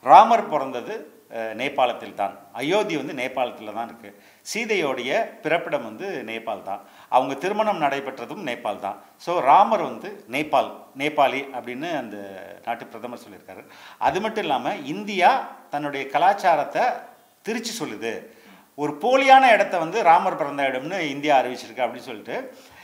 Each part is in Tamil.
ராமர் பிறந்தது அஹ், நேபாளத்தில் தான் அயோத்தி வந்து நேபாளத்தில் தான் இருக்குது சீதையோடைய பிறப்பிடம் வந்து நேபாள் தான் அவங்க திருமணம் நடைபெற்றதும் நேபாள் தான் ஸோ ராமர் வந்து நேபாள் நேபாளி அப்படின்னு அந்த நாட்டு பிரதமர் சொல்லியிருக்காரு அது மட்டும் இல்லாமல் இந்தியா தன்னுடைய கலாச்சாரத்தை திருச்சி சொல்லுது ஒரு போலியான இடத்த வந்து ராமர் பிறந்த இடம்னு இந்தியா அறிவிச்சிருக்கு அப்படின்னு சொல்லிட்டு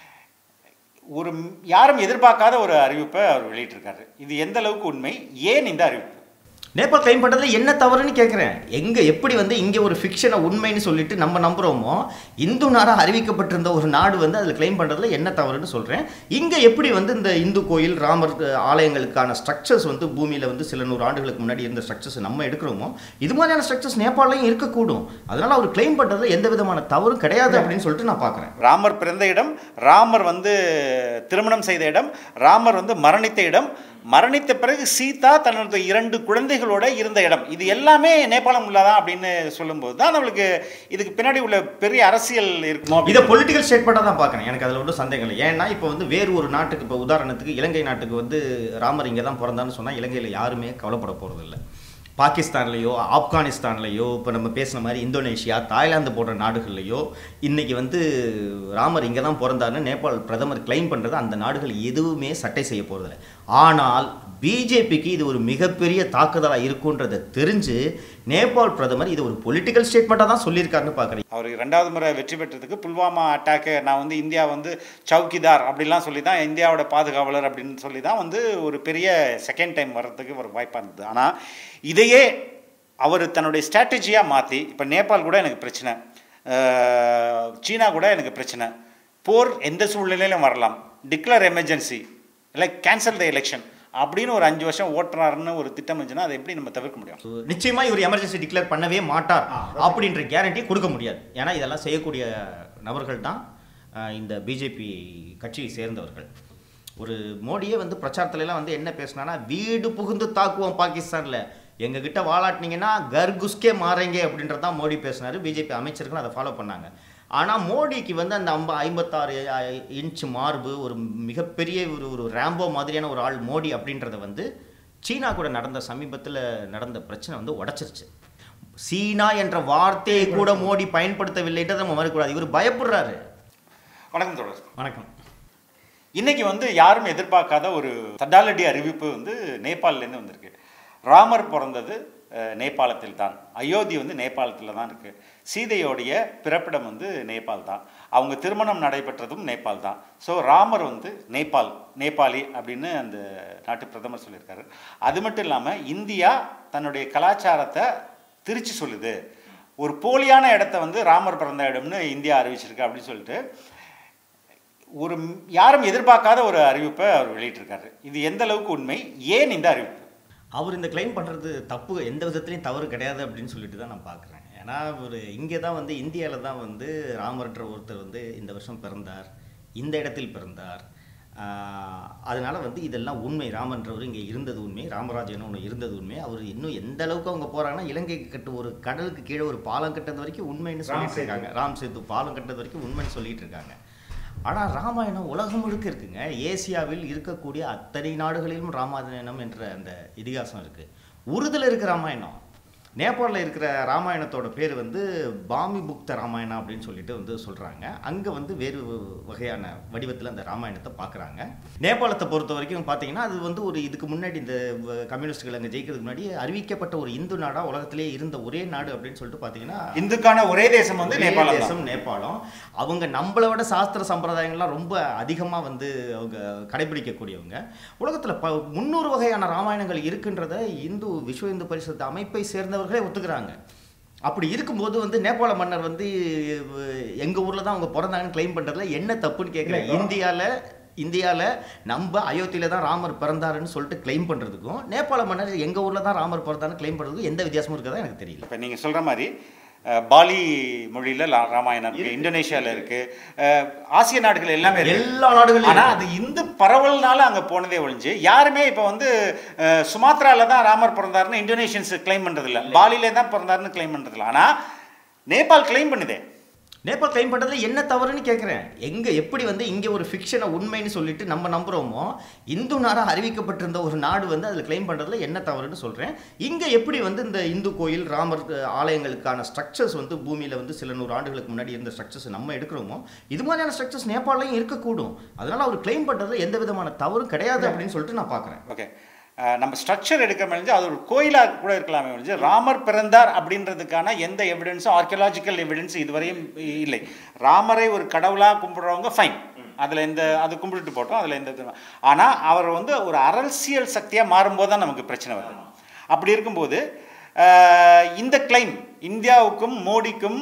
ஒரு ம்- யாரும் எதிர்பார்க்காத ஒரு அறிவிப்பை அவர் வெளியிட்டிருக்காரு இது எந்த அளவுக்கு உண்மை ஏன் இந்த அறிவிப்பு நேபாள் கிளைம் பண்ணுறதுல என்ன தவறுன்னு கேட்குறேன் எங்கே எப்படி வந்து இங்கே ஒரு ஃபிக்ஷனை உண்மைன்னு சொல்லிட்டு நம்ம நம்புகிறோமோ இந்து நாடாக அறிவிக்கப்பட்டிருந்த ஒரு நாடு வந்து அதில் கிளைம் பண்ணுறதுல என்ன தவறுன்னு சொல்கிறேன் இங்கே எப்படி வந்து இந்த இந்து கோயில் ராமர் அஹ், ஆலயங்களுக்கான ஸ்ட்ரக்சர்ஸ் வந்து பூமியில் வந்து சில நூறு ஆண்டுகளுக்கு முன்னாடி இருந்த ஸ்ட்ரக்சர்ஸ் நம்ம எடுக்கிறோமோ இது மாதிரியான ஸ்ட்ரக்சர்ஸ் நேபாளையும் இருக்கக்கூடும் அதனால் அவர் கிளைம் பண்ணுறதுல எந்த விதமான தவறும் கிடையாது அப்படின்னு சொல்லிட்டு நான் பார்க்குறேன் ராமர் பிறந்த இடம் ராமர் வந்து திருமணம் செய்த இடம் ராமர் வந்து மரணித்த இடம் மரணித்த பிறகு சீதா தனது இரண்டு குழந்தைகளோட இருந்த இடம் இது எல்லாமே நேபாளம் உள்ளதா அப்படின்னு சொல்லும்போது தான் நம்மளுக்கு இதுக்கு பின்னாடி உள்ள பெரிய அரசியல் இருக்குமோ இதை பொலிட்டிக்கல் ஸ்டேட்மெண்ட்டாக தான் பார்க்குறேன் எனக்கு அதில் ஒன்றும் சந்தேகம் இல்லை ஏன்னா இப்போ வந்து வேறு ஒரு நாட்டுக்கு இப்போ உதாரணத்துக்கு இலங்கை நாட்டுக்கு வந்து ராமர் இங்கே தான் பிறந்தான்னு சொன்னால் இலங்கையில் யாருமே கவலைப்பட போகிறதில்ல பாகிஸ்தான்லேயோ ஆப்கானிஸ்தான்லேயோ இப்போ நம்ம பேசின மாதிரி இந்தோனேஷியா தாய்லாந்து போன்ற நாடுகள்லையோ இன்றைக்கி வந்து ராமர் இங்கே தான் பிறந்தாருன்னு நேபாள் பிரதமர் கிளைம் பண்ணுறது அந்த நாடுகள் எதுவுமே சட்டை செய்ய போகிறதில்ல ஆனால் பிஜேபிக்கு இது ஒரு மிகப்பெரிய தாக்குதலாக இருக்குன்றதை தெரிஞ்சு நேபாள் பிரதமர் இது ஒரு பொலிட்டிக்கல் ஸ்டேட்மெண்ட்டாக தான் சொல்லியிருக்காருன்னு பார்க்குறேன் அவர் ரெண்டாவது முறை வெற்றி பெற்றதுக்கு புல்வாமா அட்டாக்கு நான் வந்து இந்தியா வந்து சவுக்கிதார் அப்படிலாம் சொல்லி தான் இந்தியாவோட பாதுகாவலர் அப்படின்னு சொல்லி தான் வந்து ஒரு பெரிய செகண்ட் டைம் வர்றதுக்கு ஒரு வாய்ப்பாக இருந்தது ஆனால் இதையே அவர் தன்னுடைய ஸ்ட்ராட்டஜியாக மாற்றி இப்போ நேபாள் கூட எனக்கு பிரச்சனை அஹ், சீனா கூட எனக்கு பிரச்சனை போர் எந்த சூழ்நிலையிலும் வரலாம் டிக்ளேர் எமர்ஜென்சி இல்லை கேன்சல் த எலெக்ஷன் அப்படின்னு ஒரு அஞ்சு வருஷம் ஓட்டுறாருன்னு ஒரு திட்டம் இருந்துச்சுன்னா அதை எப்படி நம்ம தவிர்க்க முடியும் நிச்சயமா இவர் எமர்ஜென்சி டிக்ளேர் பண்ணவே மாட்டார் அப்படின்ற கேரண்டி கொடுக்க முடியாது ஏன்னா இதெல்லாம் செய்யக்கூடிய நபர்கள் தான் அஹ், இந்த பிஜேபி கட்சியை சேர்ந்தவர்கள் ஒரு மோடியே வந்து பிரச்சாரத்துல எல்லாம் வந்து என்ன பேசினானா வீடு புகுந்து தாக்குவோம் பாகிஸ்தான்ல எங்ககிட்ட வாலாட்டினீங்கன்னா கர்குஸ்கே மாறேங்க அப்படின்றது தான் மோடி பேசினாரு பிஜேபி அமைச்சர்கள் அதை ஃபாலோ பண்ணாங்க ஆனால் மோடிக்கு வந்து அந்த ஐம்ப ஐம்பத்தாறு இன்ச் மார்பு ஒரு மிகப்பெரிய ஒரு ஒரு ரேம்போ மாதிரியான ஒரு ஆள் மோடி அப்படின்றத வந்து சீனா கூட நடந்த சமீபத்தில் நடந்த பிரச்சனை வந்து உடைச்சிருச்சு சீனா என்ற வார்த்தையை கூட மோடி பயன்படுத்தவில்லைன்றதை நம்ம மறுக்கூடாது இவர் பயப்படுறாரு வணக்கம் தொடர் வணக்கம் இன்னைக்கு வந்து யாரும் எதிர்பார்க்காத ஒரு தடாலடி அறிவிப்பு வந்து நேபாளிலேருந்து வந்திருக்கு ராமர் பிறந்தது அஹ், நேபாளத்தில் தான் அயோத்தி வந்து நேபாளத்தில் தான் இருக்குது சீதையோடைய பிறப்பிடம் வந்து நேபாள் தான் அவங்க திருமணம் நடைபெற்றதும் நேபாள் தான் ஸோ ராமர் வந்து நேபாள் நேபாளி அப்படின்னு அந்த நாட்டு பிரதமர் சொல்லியிருக்காரு அது மட்டும் இல்லாமல் இந்தியா தன்னுடைய கலாச்சாரத்தை திருச்சி சொல்லுது ஒரு போலியான இடத்த வந்து ராமர் பிறந்த இடம்னு இந்தியா அறிவிச்சிருக்கு அப்படின்னு சொல்லிட்டு ஒரு ம்- யாரும் எதிர்பார்க்காத ஒரு அறிவிப்பை அவர் வெளியிட்டிருக்காரு இது எந்த அளவுக்கு உண்மை ஏன் இந்த அறிவிப்பு அவர் இந்த கிளைம் பண்ணுறது தப்பு எந்த விதத்துலையும் தவறு கிடையாது அப்படின்னு சொல்லிட்டு தான் நான் பார்க்குறேன் ஏன்னா ஒரு இங்கே தான் வந்து இந்தியாவில் தான் வந்து ராமர்ன்ற ஒருத்தர் வந்து இந்த வருஷம் பிறந்தார் இந்த இடத்தில் பிறந்தார் ஆஹ் அதனால வந்து இதெல்லாம் உண்மை ராமன்றவர் இங்கே இருந்தது உண்மை ராமராஜன் ஒன்று இருந்தது உண்மை அவர் இன்னும் எந்த அளவுக்கு அவங்க போகிறாங்கன்னா இலங்கைக்கு கட்டு ஒரு கடலுக்கு கீழே ஒரு பாலம் கட்டது வரைக்கும் உண்மைன்னு சொல்லிட்டு இருக்காங்க ராம் சேது பாலம் கட்டது வரைக்கும் உண்மைன்னு சொல்லிட்டு இருக்காங்க ஆனால் ராமாயணம் உலகம் முழுக்க இருக்குங்க ஏசியாவில் இருக்கக்கூடிய அத்தனை நாடுகளிலும் ராமாயணம் என்ற அந்த இதிகாசம் இருக்கு உருதுல இருக்க ராமாயணம் நேபாளில் இருக்கிற ராமாயணத்தோட பேர் வந்து பாமி புக்த ராமாயணம் அப்படின்னு சொல்லிட்டு வந்து சொல்கிறாங்க அங்கே வந்து வேறு வகையான வடிவத்தில் அந்த ராமாயணத்தை பார்க்குறாங்க நேபாளத்தை பொறுத்த வரைக்கும் பார்த்தீங்கன்னா அது வந்து ஒரு இதுக்கு முன்னாடி இந்த வ- கம்யூனிஸ்டுகள் அங்கே ஜெயிக்கிறதுக்கு முன்னாடி அறிவிக்கப்பட்ட ஒரு இந்து நாடாக உலகத்திலே இருந்த ஒரே நாடு அப்படின்னு சொல்லிட்டு பார்த்தீங்கன்னா இந்துக்கான ஒரே தேசம் வந்து ஒரே நேபாளம் தான். தேசம் நேபாளம் அவங்க நம்மளை விட சாஸ்திர சம்பிரதாயங்கள்லாம் ரொம்ப அதிகமாக வந்து அவங்க கடைபிடிக்கக்கூடியவங்க உலகத்தில் ப முந்நூறு வகையான ராமாயணங்கள் இருக்குன்றத இந்து விஸ்வ இந்து பரிஷத்து அமைப்பை சேர்ந்தவர்களே ஒத்துக்கிறாங்க அப்படி இருக்கும்போது வந்து நேபாள மன்னர் வந்து எங்கள் ஊரில் தான் அவங்க பிறந்தாங்கன்னு கிளைம் பண்ணுறதுல என்ன தப்புன்னு கேட்குறேன் இந்தியாவில் இந்தியாவில் நம்ம அயோத்தியில் தான் ராமர் பிறந்தாருன்னு சொல்லிட்டு கிளைம் பண்ணுறதுக்கும் நேபாள மன்னர் எங்கள் ஊரில் தான் ராமர் பிறந்தாருன்னு கிளைம் பண்ணுறதுக்கும் எந்த வித்தியாசமும் இருக்கதா எனக்கு தெரியல இப்போ நீங்கள் சொல்கிற மாதிரி அஹ், பாலி மொழியில் ராமாயணம் இருக்குது இந்தோனேஷியாவில் இருக்குது ஆசிய நாடுகள் எல்லாமே இருக்கு எல்லா நாடுகளிலும் ஆனால் அது இந்து பரவல்னால அங்கே போனதே ஒழிஞ்சு யாருமே இப்போ வந்து அஹ், சுமாத்ரால தான் ராமர் பிறந்தாருன்னு இந்தோனேஷியன்ஸ் கிளைம் பண்ணுறதில்ல பாலியிலே தான் பிறந்தாருன்னு கிளைம் பண்ணுறதில்ல ஆனால் நேபாள் கிளைம் பண்ணுதே நேபாள் கிளைம் பண்ணுறதுல என்ன தவறுன்னு கேட்குறேன் எங்கே எப்படி வந்து இங்கே ஒரு ஃபிக்ஷனை உண்மைன்னு சொல்லிட்டு நம்ம நம்புகிறோமோ இந்து நாடாக அறிவிக்கப்பட்டிருந்த ஒரு நாடு வந்து அதில் கிளைம் பண்ணுறதுல என்ன தவறுன்னு சொல்கிறேன் இங்கே எப்படி வந்து இந்த இந்து கோயில் ராமர் அஹ், ஆலயங்களுக்கான ஸ்ட்ரக்சர்ஸ் வந்து பூமியில் வந்து சில நூறு ஆண்டுகளுக்கு முன்னாடி இருந்த ஸ்ட்ரக்சர்ஸ் நம்ம எடுக்கிறோமோ இது மாதிரியான ஸ்ட்ரக்சர்ஸ் நேபாளையும் இருக்கக்கூடும் அதனால் அவர் கிளைம் பண்ணுறதுல எந்த விதமான தவறும் கிடையாது அப்படின்னு சொல்லிட்டு நான் பார்க்குறேன் ஓகே அஹ் நம்ம ஸ்ட்ரக்சர் எடுக்க முடிஞ்சு அது ஒரு கோயிலாக கூட இருக்கலாமே முடிஞ்சு ராமர் பிறந்தார் அப்படின்றதுக்கான எந்த எவிடன்ஸும் ஆர்கியலாஜிக்கல் எவிடன்ஸ் இதுவரையும் இல்லை ராமரை ஒரு கடவுளாக கும்பிடுறவங்க ஃபைன் அதில் எந்த அது கும்பிட்டுட்டு போட்டோம் அதில் எந்த இது ஆனால் அவர் வந்து ஒரு அரசியல் சக்தியாக மாறும்போது தான் நமக்கு பிரச்சனை வருது அப்படி இருக்கும்போது அஹ், இந்த கிளைம் இந்தியாவுக்கும் மோடிக்கும்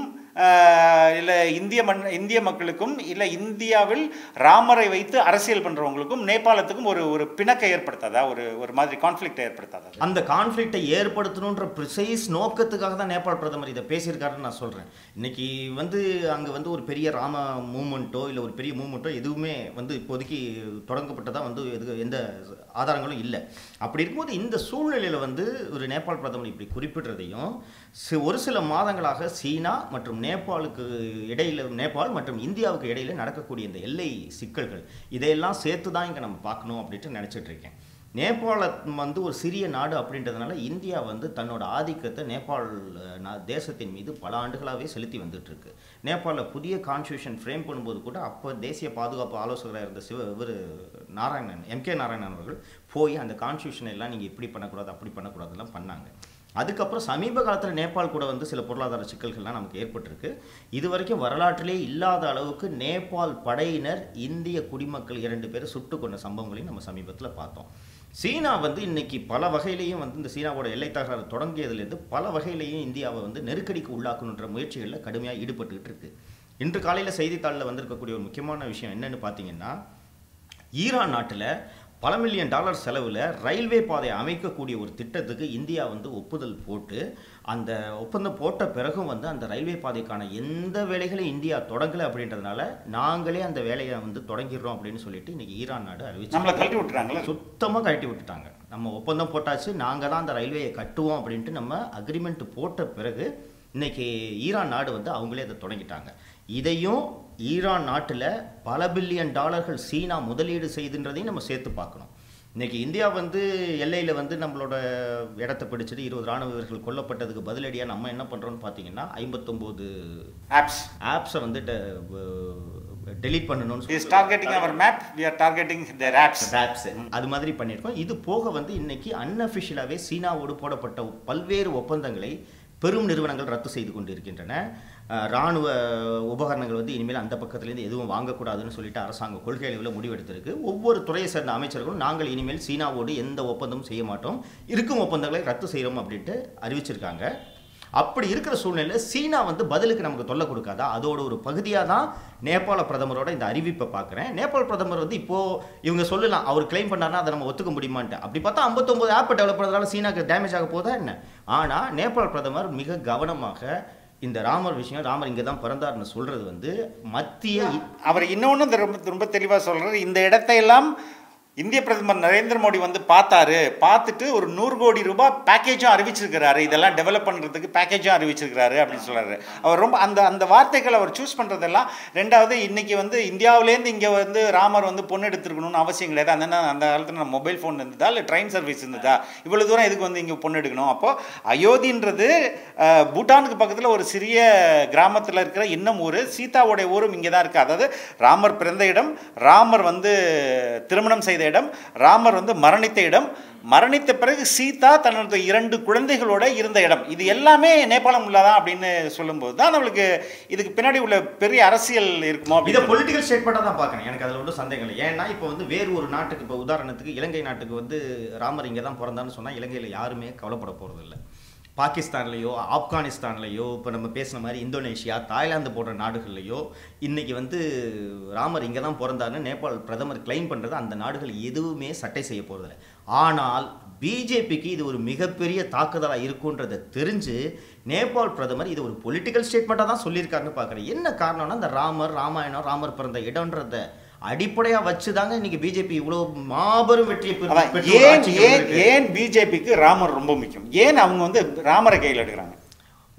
இல்லை இந்திய மண் இந்திய மக்களுக்கும் இல்லை இந்தியாவில் ராமரை வைத்து அரசியல் பண்ணுறவங்களுக்கும் நேபாளத்துக்கும் ஒரு ஒரு பிணக்கை ஏற்படுத்தாதா ஒரு ஒரு மாதிரி கான்ஃப்ளிக்டை ஏற்படுத்தாதா அந்த கான்ஃப்ளிக்டை ஏற்படுத்தணுன்ற ப்ரிசைஸ் நோக்கத்துக்காக தான் நேபாள் பிரதமர் இதை பேசியிருக்காருன்னு நான் சொல்கிறேன் இன்னைக்கு வந்து அங்கே வந்து ஒரு பெரிய ராம மூமெண்ட்டோ இல்லை ஒரு பெரிய மூமெண்ட்டோ எதுவுமே வந்து இப்போதைக்கு தொடங்கப்பட்டதாக வந்து எது எந்த ஆதாரங்களும் இல்லை அப்படி இருக்கும்போது இந்த சூழ்நிலையில் வந்து ஒரு நேபாள் பிரதமர் இப்படி குறிப்பிடுறதையும் சி- ஒரு சில மாதங்களாக சீனா மற்றும் நேபாளுக்கு இடையில நேபாள் மற்றும் இந்தியாவுக்கு இடையில நடக்கக்கூடிய இந்த எல்லை சிக்கல்கள் இதையெல்லாம் சேர்த்து தான் இங்கே நம்ம பார்க்கணும் அப்படின்ட்டு நினச்சிட்டு இருக்கேன் நேபாளம் வந்து ஒரு சிறிய நாடு அப்படின்றதுனால இந்தியா வந்து தன்னோட ஆதிக்கத்தை நேபாள் அஹ், நா- தேசத்தின் மீது பல ஆண்டுகளாகவே செலுத்தி வந்துட்டு இருக்கு நேபாளில் புதிய கான்ஸ்டியூஷன் ஃப்ரேம் பண்ணும்போது கூட அப்போ தேசிய பாதுகாப்பு ஆலோசகராக இருந்த சிவ இவர் நாராயணன் எம்கே நாராயணன் அவர்கள் போய் அந்த கான்ஸ்டியூஷன் எல்லாம் நீங்கள் இப்படி பண்ணக்கூடாது அப்படி பண்ணக்கூடாதுலாம் பண்ணாங்க அதுக்கப்புறம் சமீப காலத்தில் நேபாள் கூட வந்து சில பொருளாதார சிக்கல்கள்லாம் நமக்கு ஏற்பட்டிருக்கு இது வரைக்கும் வரலாற்றிலே இல்லாத அளவுக்கு நேபாள் படையினர் இந்திய குடிமக்கள் இரண்டு பேரை சுட்டு கொண்ட சம்பவங்களையும் நம்ம சமீபத்தில் பார்த்தோம் சீனா வந்து இன்னைக்கு பல வகையிலையும் வந்து இந்த சீனாவோட எல்லை தகராறு தொடங்கியதுலேருந்து பல வகையிலையும் இந்தியாவை வந்து நெருக்கடிக்கு உள்ளாக்கணுன்ற முயற்சிகளில் கடுமையாக ஈடுபட்டுக்கிட்டு இருக்கு இன்று காலையில் செய்தித்தாளில் வந்திருக்கக்கூடிய ஒரு முக்கியமான விஷயம் என்னன்னு பார்த்தீங்கன்னா ஈரான் நாட்டில் பல மில்லியன் டாலர் செலவில் ரயில்வே பாதை அமைக்கக்கூடிய ஒரு திட்டத்துக்கு இந்தியா வந்து ஒப்புதல் போட்டு அந்த ஒப்பந்தம் போட்ட பிறகும் வந்து அந்த ரயில்வே பாதைக்கான எந்த வேலைகளையும் இந்தியா தொடங்கலை அப்படின்றதுனால நாங்களே அந்த வேலையை வந்து தொடங்கிடுறோம் அப்படின்னு சொல்லிட்டு இன்னைக்கு ஈரான் நாடு அறிவிச்சு நம்மளை கழட்டி விட்டுறாங்களே சுத்தமாக கழட்டி விட்டுட்டாங்க நம்ம ஒப்பந்தம் போட்டாச்சு நாங்கள் தான் அந்த ரயில்வேயை கட்டுவோம் அப்படின்ட்டு நம்ம அக்ரிமெண்ட் போட்ட பிறகு இன்னைக்கு ஈரான் நாடு வந்து அவங்களே அதை தொடங்கிட்டாங்க இதையும் ஈரான் நாட்டில் பல பில்லியன் டாலர்கள் சீனா முதலீடு செய்துன்றதையும் நம்ம சேர்த்து பார்க்கணும் இன்னைக்கு இந்தியா வந்து எல்லையில் வந்து நம்மளோட இடத்த பிடிச்சிட்டு இருபது ராணுவ வீரர்கள் கொல்லப்பட்டதுக்கு பதிலடியாக நம்ம என்ன பண்ணுறோம்னு பார்த்தீங்கன்னா ஐம்பத்தொம்போது ஆப்ஸ் ஆப்ஸை வந்து டெலீட் பண்ணணும்னு இஸ் டார்கெட்டிங் அவர் map we are targeting their apps apps அது மாதிரி பண்ணியிருக்கோம் இது போக வந்து இன்னைக்கு அன்அஃபிஷியலாகவே சீனாவோடு போடப்பட்ட பல்வேறு ஒப்பந்தங்களை பெரும் நிறுவனங்கள் ரத்து செய்து கொண்டு இருக்கின்றன அஹ், ராணுவ உபகரணங்கள் வந்து இனிமேல் அந்த பக்கத்துலேருந்து எதுவும் வாங்கக்கூடாதுன்னு சொல்லிட்டு அரசாங்க கொள்கை அளவில் முடிவெடுத்திருக்கு ஒவ்வொரு துறையை சேர்ந்த அமைச்சர்களும் நாங்கள் இனிமேல் சீனாவோடு எந்த ஒப்பந்தமும் செய்ய மாட்டோம் இருக்கும் ஒப்பந்தங்களை ரத்து செய்கிறோம் அப்படின்ட்டு அறிவிச்சிருக்காங்க அப்படி இருக்கிற சூழ்நிலையில் சீனா வந்து பதிலுக்கு நமக்கு தொல்லை கொடுக்காதா அதோட ஒரு பகுதியாக தான் நேபாள பிரதமரோட இந்த அறிவிப்பை பார்க்குறேன் நேபாள பிரதமர் வந்து இப்போ இவங்க சொல்லலாம் அவர் கிளைம் பண்ணாருன்னா அதை நம்ம ஒத்துக்க முடியுமான்ட்டு அப்படி பார்த்தா 59 ஆப் டெவலப் பண்ணுறதுனால சீனாக்கு டேமேஜ் ஆக போதா என்ன ஆனால் நேபாள பிரதமர் மிக கவனமாக இந்த ராமர் விஷயம் ராமர் இங்கே தான் பிறந்தார்னு சொல்றது வந்து மத்திய அவர் இன்னொன்று ரொம்ப ரொம்ப தெளிவாக சொல்றாரு இந்த இடத்தையெல்லாம் இந்திய பிரதமர் நரேந்திர மோடி வந்து பார்த்தாரு பார்த்துட்டு ஒரு நூறு கோடி ரூபாய் பேக்கேஜும் அறிவிச்சிருக்கிறாரு இதெல்லாம் டெவலப் பண்ணுறதுக்கு பேக்கேஜும் அறிவிச்சிருக்கிறாரு அப்படின்னு சொல்றாரு அவர் ரொம்ப அந்த அந்த வார்த்தைகள் அவர் சூஸ் பண்ணுறதெல்லாம் ரெண்டாவது இன்னைக்கு வந்து இந்தியாவிலேருந்து இங்கே வந்து ராமர் வந்து பொண்ணு எடுத்துருக்கணும்னு அவசியம் கிடையாது அந்த நே- அந்த காலத்தில் நம்ம மொபைல் ஃபோன் இருந்ததா இல்லை ட்ரெயின் சர்வீஸ் இருந்ததா இவ்வளோ தூரம் எதுக்கு வந்து இங்கே பொண்ணு எடுக்கணும் அப்போ அயோத்தின்றது அஹ், பூட்டானுக்கு பக்கத்தில் ஒரு சிறிய கிராமத்தில் இருக்கிற இன்னும் ஊர் சீதாவுடைய ஊரும் இங்கே தான் இருக்குது அதாவது ராமர் பிறந்த இடம் ராமர் வந்து திருமணம் செய்த இடம் ராமர் வந்து மரணித்த இடம் மரணித்த பிறகு சீதா தனது இரண்டு குழந்தைகளோட இருந்த இடம் இது எல்லாமே நேபாளம் உள்ளதான் அப்படின்னு சொல்லும்போது தான் நம்மளுக்கு இதுக்கு பின்னாடி உள்ள பெரிய அரசியல் இருக்குமோ இதை அப்படின்னு பொலிட்டிக்கல் ஸ்டேட்மெண்ட்டாக தான் பார்க்குறேன் எனக்கு அதில் ஒன்றும் சந்தேகம் இல்லை ஏன்னா இப்போ வந்து வேறு ஒரு நாட்டுக்கு இப்போ உதாரணத்துக்கு இலங்கை நாட்டுக்கு வந்து ராமர் இங்கே தான் பிறந்தான்னு சொன்னால் இலங்கையில் யாருமே கவலைப்பட போகிறது இல்லை பாகிஸ்தான்லேயோ ஆப்கானிஸ்தான்லேயோ இப்போ நம்ம பேசின மாதிரி இந்தோனேஷியா தாய்லாந்து போன்ற நாடுகள்லையோ இன்னைக்கு வந்து ராமர் இங்கே தான் பிறந்தாருன்னு நேபாள் பிரதமர் கிளைம் பண்ணுறது அந்த நாடுகள் எதுவுமே சட்டை செய்ய போகிறதில்ல ஆனால் பிஜேபிக்கு இது ஒரு மிகப்பெரிய தாக்குதலாக இருக்குன்றதை தெரிஞ்சு நேபாள் பிரதமர் இது ஒரு பொலிட்டிக்கல் ஸ்டேட்மெண்ட்டாக தான் சொல்லியிருக்காருன்னு பார்க்குறேன் என்ன காரணம்னா இந்த ராமர் ராமாயணம் ராமர் பிறந்த இடம்ன்றத அடிப்படையாக வச்சு தாங்க இன்னைக்கு பிஜேபி இவ்வளோ மாபெரும் வெற்றியை பெற்று- அதான் பெற்று ஒரு ஏன் ஆட்சிக்கு ஏன் வந்திருக்கு. ஏன் பிஜேபிக்கு ராமர் ரொம்ப முக்கியம் ஏன் அவங்க வந்து ராமரை கையில் எடுக்கிறாங்க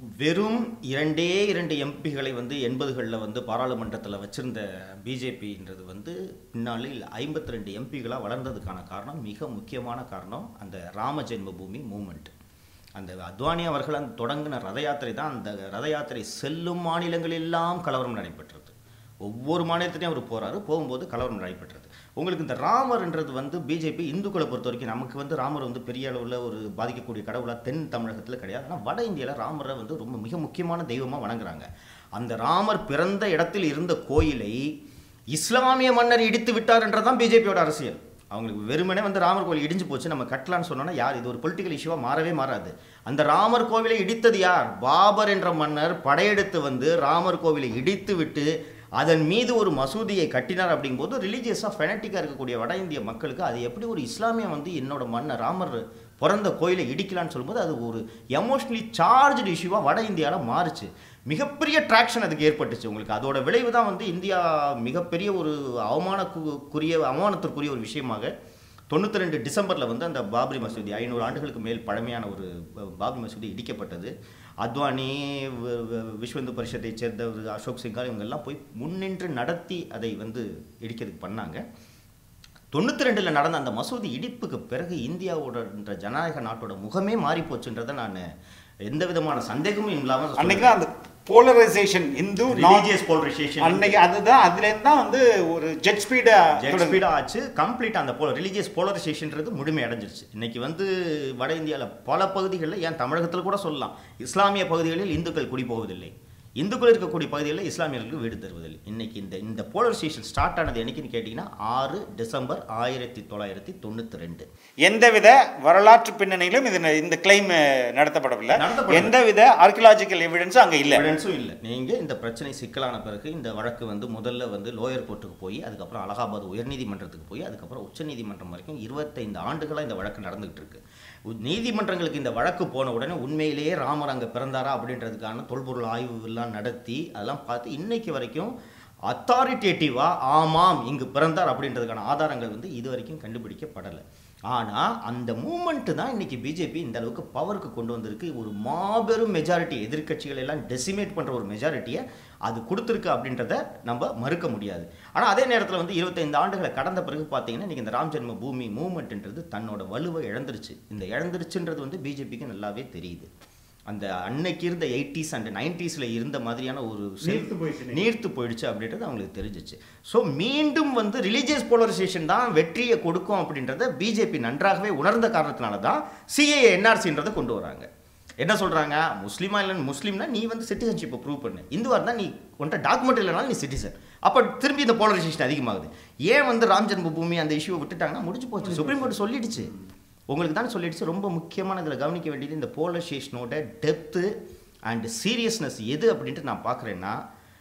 வெறும் இரண்டே இரண்டு எம்பிகளை வந்து எண்பதுகளில் வந்து பாராளுமன்றத்தில் வச்சிருந்த பிஜேபின்றது வந்து பின்னாளில் ஐம்பத்தி ரெண்டு எம்பிகளாக வளர்ந்ததுக்கான காரணம் மிக முக்கியமான காரணம் அந்த ராம ஜென்மபூமி மூமெண்ட் அந்த அத்வானி அவர்கள் அந்த தொடங்கின ரத யாத்திரை தான் அந்த ரத யாத்திரை செல்லும் மாநிலங்களெல்லாம் கலவரம் நடைபெற்றது ஒவ்வொரு மாநிலத்திலையும் அவர் போறாரு போகும்போது கலவரம் நடைபெற்றது உங்களுக்கு இந்த ராமர்ன்றது வந்து பிஜேபி இந்துக்களை பொறுத்த வரைக்கும் நமக்கு வந்து ராமர் வந்து பெரிய அளவில் ஒரு பாதிக்கக்கூடிய கடவுளா தென் தமிழகத்தில் கிடையாது ஆனால் வட இந்தியாவில் ராமரை வந்து ரொம்ப மிக முக்கியமான தெய்வமாக வணங்குறாங்க அந்த ராமர் பிறந்த இடத்தில் இருந்த கோயிலை இஸ்லாமிய மன்னர் இடித்து விட்டார் என்றதான் பிஜேபியோட அரசியல் அவங்களுக்கு வெறுமனே வந்து ராமர் கோவில் இடிஞ்சு போச்சு நம்ம கட்டலான்னு சொன்னோன்னா யார் இது ஒரு பொலிட்டிக்கல் இஷ்யூவாக மாறவே மாறாது அந்த ராமர் கோவிலை இடித்தது யார் பாபர் என்ற மன்னர் படையெடுத்து வந்து ராமர் கோவிலை இடித்து விட்டு அதன் மீது ஒரு மசூதியை கட்டினார் அப்படிங்கும்போது ரிலீஜியஸாக ஃபெனட்டிக்காக இருக்கக்கூடிய வட இந்திய மக்களுக்கு அது எப்படி ஒரு இஸ்லாமிய வந்து என்னோட மன்னர் ராமர் பிறந்த கோயிலை இடிக்கலான்னு சொல்லும்போது அது ஒரு எமோஷ்னலி சார்ஜ்டு இஷ்யூவாக வட இந்தியாவில் மாறுச்சு மிகப்பெரிய ட்ராக்ஷன் அதுக்கு ஏற்பட்டுச்சு உங்களுக்கு அதோட விளைவு தான் வந்து இந்தியா மிகப்பெரிய ஒரு அவமானக்குரிய அவமானத்திற்குரிய ஒரு விஷயமாக தொண்ணூற்றி ரெண்டு டிசம்பரில் வந்து அந்த பாபரி மசூதி ஐநூறு ஆண்டுகளுக்கு மேல் பழமையான ஒரு ப- பாபரி மசூதி இடிக்கப்பட்டது அத்வானி வ- வ- விஸ்வ இந்து பரிஷத்தை சேர்ந்த ஒரு அசோக் சிங்கால் இவங்கெல்லாம் போய் முன்னின்று நடத்தி அதை வந்து இடிக்கிறதுக்கு பண்ணாங்க தொண்ணூற்றி ரெண்டில் நடந்த அந்த மசூதி இடிப்புக்கு பிறகு இந்தியாவோட ஜனநாயக நாட்டோட முகமே மாறி போச்சுன்றதை நான் எந்த விதமான சந்தேகமும் இல்லாமல் அன்னைக்கு தான் அந்த போலரைசேஷன் இந்து ரிலீஜியஸ் போலரைசேஷன் அன்னைக்கு அதுதான் அதுலேருந்து தான் வந்து ஒரு ஜெட் ஸ்பீடா ஜெட் ஸ்பீடாக ஆச்சு கம்ப்ளீட் அந்த போல ரிலீஜியஸ் போலரைசேஷன்றது முழுமை அடைஞ்சிருச்சு இன்னைக்கு வந்து வட இந்தியாவில் பல பகுதிகளில் ஏன் தமிழகத்தில் கூட சொல்லலாம் இஸ்லாமிய பகுதிகளில் இந்துக்கள் குடிபோவதில்லை இந்துக்கள் இருக்கக்கூடிய பகுதிகளில் இஸ்லாமியர்களுக்கு வீடு தருவதில்லை இன்னைக்கு இந்த இந்த போலரைசேஷன் ஸ்டார்ட் ஆனது என்னைக்குன்னு கேட்டிங்கன்னா ஆறு டிசம்பர் ஆயிரத்தி தொள்ளாயிரத்தி தொண்ணூற்றி ரெண்டு எந்தவித வரலாற்று பின்னணியிலும் இது இந்த கிளைம் நடத்தப்படவில்லை நடத்தப்படவில்லை. எந்தவித ஆர்கியலாஜிக்கல் எவிடன்ஸும் அங்க இல்ல எவிடன்ஸும் இல்லை நீங்கள் இந்த பிரச்சனை சிக்கலான பிறகு இந்த வழக்கு வந்து முதல்ல வந்து லோயர் கோர்ட்டுக்கு போய் அதுக்கப்புறம் அலகாபாத் உயர்நீதிமன்றத்துக்கு போய் அதுக்கப்புறம் உச்சநீதிமன்றம் வரைக்கும் இருபத்தைந்து ஆண்டுகளாக இந்த வழக்கு நடந்துகிட்டு இருக்கு உ- நீதிமன்றங்களுக்கு இந்த வழக்கு போன உடனே உண்மையிலேயே ராமர் அங்கே பிறந்தாரா அப்படின்றதுக்கான தொல்பொருள் ஆய்வு எல்லாம் நடத்தி அதெல்லாம் பார்த்து இன்னைக்கு வரைக்கும் அத்தாரிட்டேட்டிவாக ஆமாம் இங்கு பிறந்தார் அப்படின்றதுக்கான ஆதாரங்கள் வந்து இது வரைக்கும் கண்டுபிடிக்கப்படலை ஆனால் அந்த மூமெண்ட்டு தான் இன்னைக்கு பிஜேபி இந்த அளவுக்கு பவருக்கு கொண்டு வந்திருக்கு ஒரு மாபெரும் மெஜாரிட்டி எதிர்க்கட்சிகள் எல்லாம் டெசிமேட் பண்ணுற ஒரு மெஜாரிட்டியை அது கொடுத்துருக்கு அப்படின்றத நம்ம மறுக்க முடியாது ஆனால் அதே நேரத்தில் வந்து இருபத்தைந்து ஆண்டுகளை கடந்த பிறகு பார்த்தீங்கன்னா இன்னைக்கு இந்த ராம் ஜென்ம பூமி மூமெண்ட்ன்றது தன்னோட வலுவை இழந்துருச்சு இந்த இழந்துருச்சுன்றது வந்து பிஜேபிக்கு நல்லாவே தெரியுது அந்த அன்னைக்கு இருந்த எயிட்டிஸ் அண்ட் நைன்டிஸில் இருந்த மாதிரியான ஒரு செல்- நீர்த்து போயிடுச்சு. நீர்த்து போயிடுச்சு அப்படின்றது அவங்களுக்கு தெரிஞ்சிச்சு ஸோ மீண்டும் வந்து ரிலீஜியஸ் போலரைசேஷன் தான் வெற்றியை கொடுக்கும் அப்படின்றத பிஜேபி நன்றாகவே உணர்ந்த காரணத்தினால தான் சிஏஏ என்ஆர்சின்றதை கொண்டு வராங்க என்ன சொல்றாங்க முஸ்லீமா இல்லைன்னு முஸ்லீம்னா நீ வந்து சிட்டிசன்ஷிப்பை ப்ரூவ் பண்ணு இந்துவா இருந்தால் நீ உன்ட்ட டாக்குமெண்ட் இல்லைனாலும் நீ சிட்டிசன் அப்போ திரும்பி இந்த போலரைசேஷன் அதிகமாகுது ஏன் வந்து ராம் ஜென்ம பூமி அந்த இஷ்யூவை விட்டுட்டாங்கன்னா முடிஞ்சு போச்சு சுப்ரீம் கோர்ட் சொல்லிடுச்சு உங்களுக்கு தான் சொல்லிடுச்சு ரொம்ப முக்கியமான இதில் கவனிக்க வேண்டியது இந்த போலரைசேஷனோட டெப்த்து அண்ட் சீரியஸ்னஸ் எது அப்படின்ட்டு நான் பார்க்குறேன்னா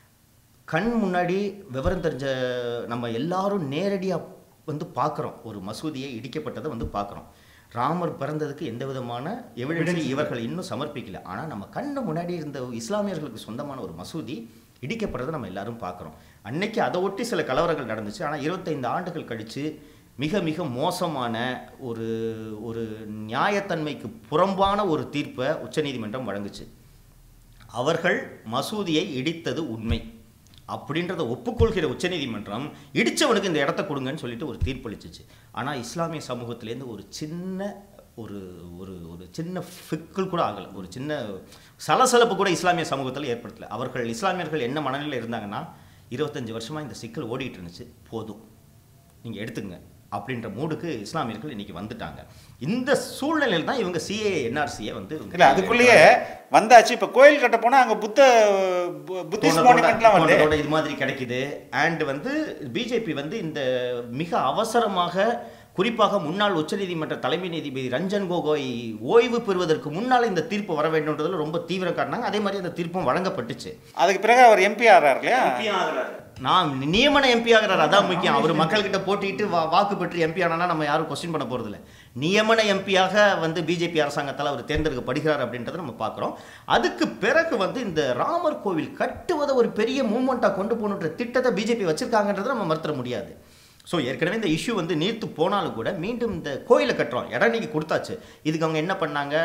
கண் முன்னாடி விவரம் தெரிஞ்ச நம்ம எல்லாரும் நேரடியாக வந்து பார்க்குறோம் ஒரு மசூதியை இடிக்கப்பட்டதை வந்து பார்க்குறோம் ராமர் பிறந்ததுக்கு எந்த விதமான எவிடன்ஸ் இவர்கள் இன்னும் சமர்ப்பிக்கல ஆனால் நம்ம கண்ணு முன்னாடி இருந்த இஸ்லாமியர்களுக்கு சொந்தமான ஒரு மசூதி இடிக்கப்படுறதை நம்ம எல்லாரும் பார்க்குறோம் அன்னைக்கு அதை ஒட்டி சில கலவரங்கள் நடந்துச்சு ஆனால் இருபத்தைந்து ஆண்டுகள் கழித்து மிக மிக மோசமான ஒரு ஒரு நியாயத்தன்மைக்கு புறம்பான ஒரு தீர்ப்பை உச்சநீதிமன்றம் வழங்குச்சு அவர்கள் மசூதியை இடித்தது உண்மை அப்படின்றத ஒப்புக்கொள்கிற உச்சநீதிமன்றம் இடிச்சவனுக்கு இந்த இடத்த கொடுங்கன்னு சொல்லிட்டு ஒரு தீர்ப்பளிச்சிச்சு ஆனால் இஸ்லாமிய சமூகத்திலேருந்து ஒரு சின்ன ஒரு ஒரு ஒரு சின்ன ஃபிக்கல் கூட ஆகலை ஒரு சின்ன சலசலப்பு கூட இஸ்லாமிய சமூகத்தில் ஏற்படுத்தலை அவர்கள் இஸ்லாமியர்கள் என்ன மனநிலையில் இருந்தாங்கன்னா இருபத்தஞ்சு வருஷமாக இந்த சிக்கல் ஓடிட்டு இருந்துச்சு போதும் நீங்கள் எடுத்துங்க அப்படின்ற மூடுக்கு இஸ்லாமியர்கள் இன்னைக்கு வந்துட்டாங்க இந்த சூழ்நிலையில் தான் இவங்க சிஏ என்ஆர்சியை வந்து இவங்க இல்ல அதுக்குள்ளேயே வந்தாச்சு இப்ப கோயில் கட்ட போனா அங்க புத்த பு- புத்திஸ்ட் மானுமெண்ட்லாம் வருது தோண்டத்தோட இது மாதிரி கிடைக்குது அண்ட் வந்து பிஜேபி வந்து இந்த மிக அவசரமாக குறிப்பாக முன்னாள் உச்சநீதிமன்ற தலைமை நீதிபதி ரஞ்சன் கோகோய் ஓய்வு பெறுவதற்கு முன்னால் இந்த தீர்ப்பு வர வேண்டும்ன்றதுல ரொம்ப தீவிரம் காட்டினாங்க அதே மாதிரி அந்த தீர்ப்பும் வழங்கப்பட்டுச்சு அதுக்கு பிறகு அவர் எம்பி ஆறார் இல்லையா நான் நியமன எம்பி ஆகிறார் அதான் முக்கியம் அவர் மக்கள்கிட்ட போட்டிட்டு வா வாக்கு பெற்று எம்பி ஆனா நம்ம யாரும் கொஸ்டின் பண்ண போறதில்ல நியமன எம்பியாக வந்து பிஜேபி அரசாங்கத்தால் அவர் தேர்ந்தெடுக்கப்படுகிறார் அப்படின்றத நம்ம பார்க்குறோம் அதுக்கு பிறகு வந்து இந்த ராமர் கோவில் கட்டுவதை ஒரு பெரிய மூமெண்ட்டாக கொண்டு போகணுன்ற திட்டத்தை பிஜேபி வச்சிருக்காங்கன்றதை நம்ம மறுத்துற முடியாது ஸோ ஏற்கனவே இந்த இஷ்யூ வந்து நீர்த்து போனாலும் கூட மீண்டும் இந்த கோயிலை கட்டுறோம் இடம் நீங்க கொடுத்தாச்சு இதுக்கு அவங்க என்ன பண்ணாங்க